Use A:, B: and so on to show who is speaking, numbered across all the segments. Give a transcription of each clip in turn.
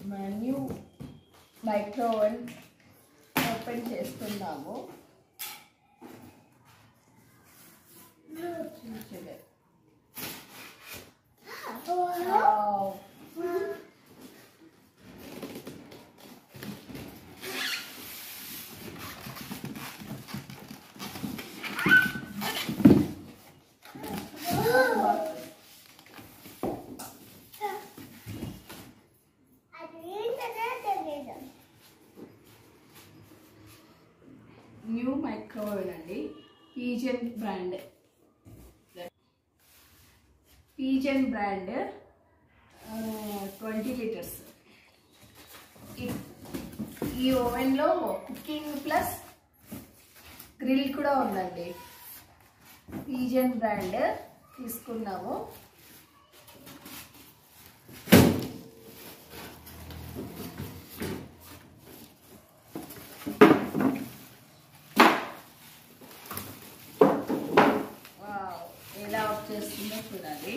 A: New micro oven open చేస్తున్నాము చూడండి. Wow. New microwave అండి Pigeon brand Pigeon brand twenty litres ఈ ఓవెన్లో కుకింగ్ ప్లస్ గ్రిల్ కూడా ఉందండి పీజన్ బ్రాండ్ తీసుకున్నాము వావ్, ఎలా ఆఫ్ చేస్తుందో చూడాలి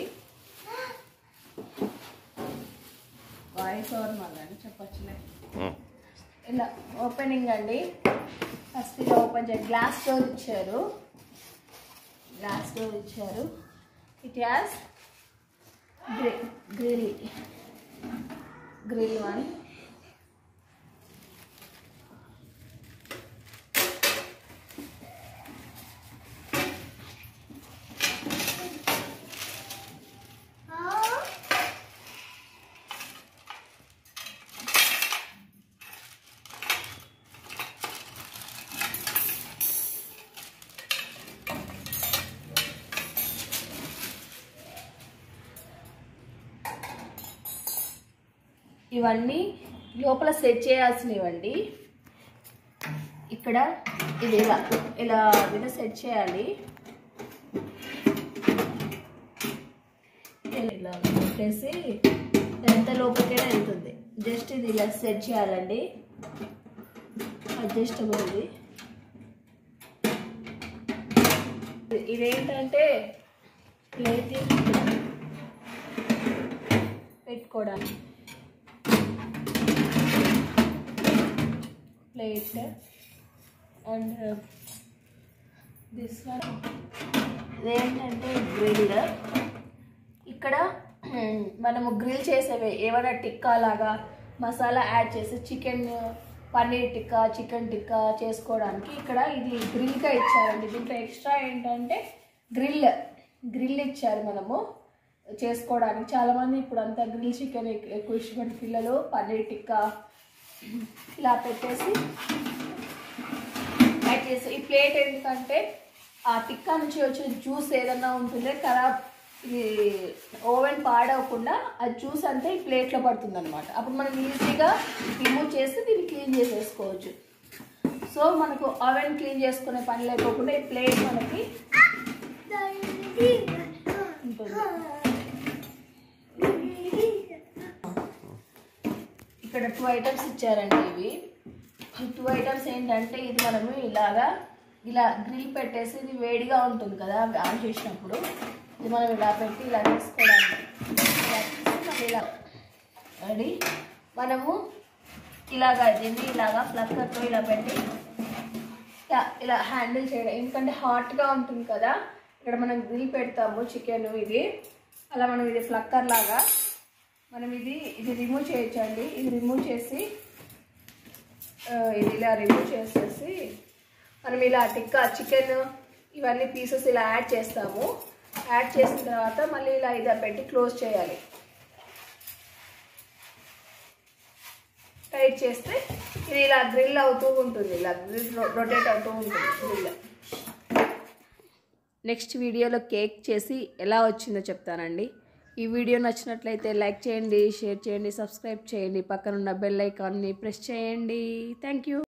A: వాయిస్ ఓవర్ మళ్ళీ చెప్పచ్చులే ఇలా ఓపెనింగ్ అండి ఫస్ట్ ఇలా ఓపెన్ చేయాలి గ్లాస్ డోర్ ఇచ్చారు గ్లాస్ డోర్ ఇచ్చారు it has grill grill one ఇవన్నీ లోపల సెట్ చేయాల్సినవండి ఇక్కడ ఇది ఇలా ఇలా ఇలా సెట్ చేయాలి ఇలా పెట్టేసి ఎంత లోపలికైనా వెళ్తుంది జస్ట్ ఇది ఇలా సెట్ చేయాలండి అడ్జస్టబుల్ ఇది ఇదేంటంటే ప్లేట్ పెట్టుకోవడానికి ప్లేట్ అండ్ దిస్ వన్ ఇదేంటంటే గ్రిల్ ఇక్కడ మనము గ్రిల్ చేసేవి ఏమైనా టిక్కా లాగా మసాలా యాడ్ చేసి చికెన్ పన్నీర్ టిక్కా చికెన్ టిక్కా చేసుకోవడానికి ఇక్కడ ఇది గ్రిల్గా ఇచ్చారండి దీంట్లో ఎక్స్ట్రా ఏంటంటే గ్రిల్ గ్రిల్ ఇచ్చారు మనము చేసుకోవడానికి చాలామంది ఇప్పుడు అంతా గ్రిల్ చికెన్ ఎక్కువ ఇష్టపడి పిల్లలు పన్నీర్ టిక్కా ఇలా పెట్టేసి యాడ్ చేసి ఈ ప్లేట్ ఎందుకంటే ఆ టిక్కా నుంచి వచ్చే జ్యూస్ ఏదన్నా ఉంటుందే ఖరాబ్ ఇది ఓవెన్ పాడవకుండా ఆ జ్యూస్ అంతా ఈ ప్లేట్లో పడుతుంది అనమాట అప్పుడు మనం ఈజీగా రిమూవ్ చేసి దీన్ని క్లీన్ చేసేసుకోవచ్చు సో మనకు ఓవెన్ క్లీన్ చేసుకునే పని లేకోకుండా ఈ ప్లేట్ మనకి ఉంటుంది ఇక్కడ టూ ఐటమ్స్ ఇచ్చారండి ఇవి ఈ టూ ఐటమ్స్ ఏంటంటే ఇది మనము ఇలాగా ఇలా గ్రిల్ పెట్టేసి ఇది వేడిగా ఉంటుంది కదా ఆన్ చేసినప్పుడు ఇది మనం ఇలా పెట్టి ఇలా తీసుకోవడానికి ఇలా తీసి మళ్ళీ ఇలా రెడీ మనము ఇలాగా దీన్ని ఇలాగా ఫ్లక్కర్తో ఇలా పెట్టి ఇలా ఇలా హ్యాండిల్ చేయడం ఎందుకంటే హాట్గా ఉంటుంది కదా ఇక్కడ మనం గ్రిల్ పెడతాము చికెన్ ఇది అలా మనం ఇది ఫ్లక్కర్ లాగా మనం ఇది ఇది రిమూవ్ చేయొచ్చండి ఇది రిమూవ్ చేసి ఆ, ఇది ఇలా రిమూవ్ చేసేసి మనం ఇలా టిక్కా చికెన్ ఇవన్నీ పీసెస్ ఇలా యాడ్ చేస్తాము యాడ్ చేసిన తర్వాత మళ్ళీ ఇలా ఇదా పెట్టి క్లోజ్ చేయాలి టైట్ చేస్తే ఇది ఇలా గ్రిల్ అవుతూ ఉంటుంది ఇలా గ్రిల్ రొటేట్ అవుతూ ఉంటుంది గ్రిల్ నెక్స్ట్ వీడియోలో కేక్ చేసి ఎలా వచ్చిందో చెప్తానండి ఈ వీడియో నచ్చినట్లయితే లైక్ చేయండి షేర్ చేయండి సబ్స్క్రైబ్ చేయండి పక్కనున్న బెల్ ఐకాన్ని ప్రెస్ చేయండి థ్యాంక్ యూ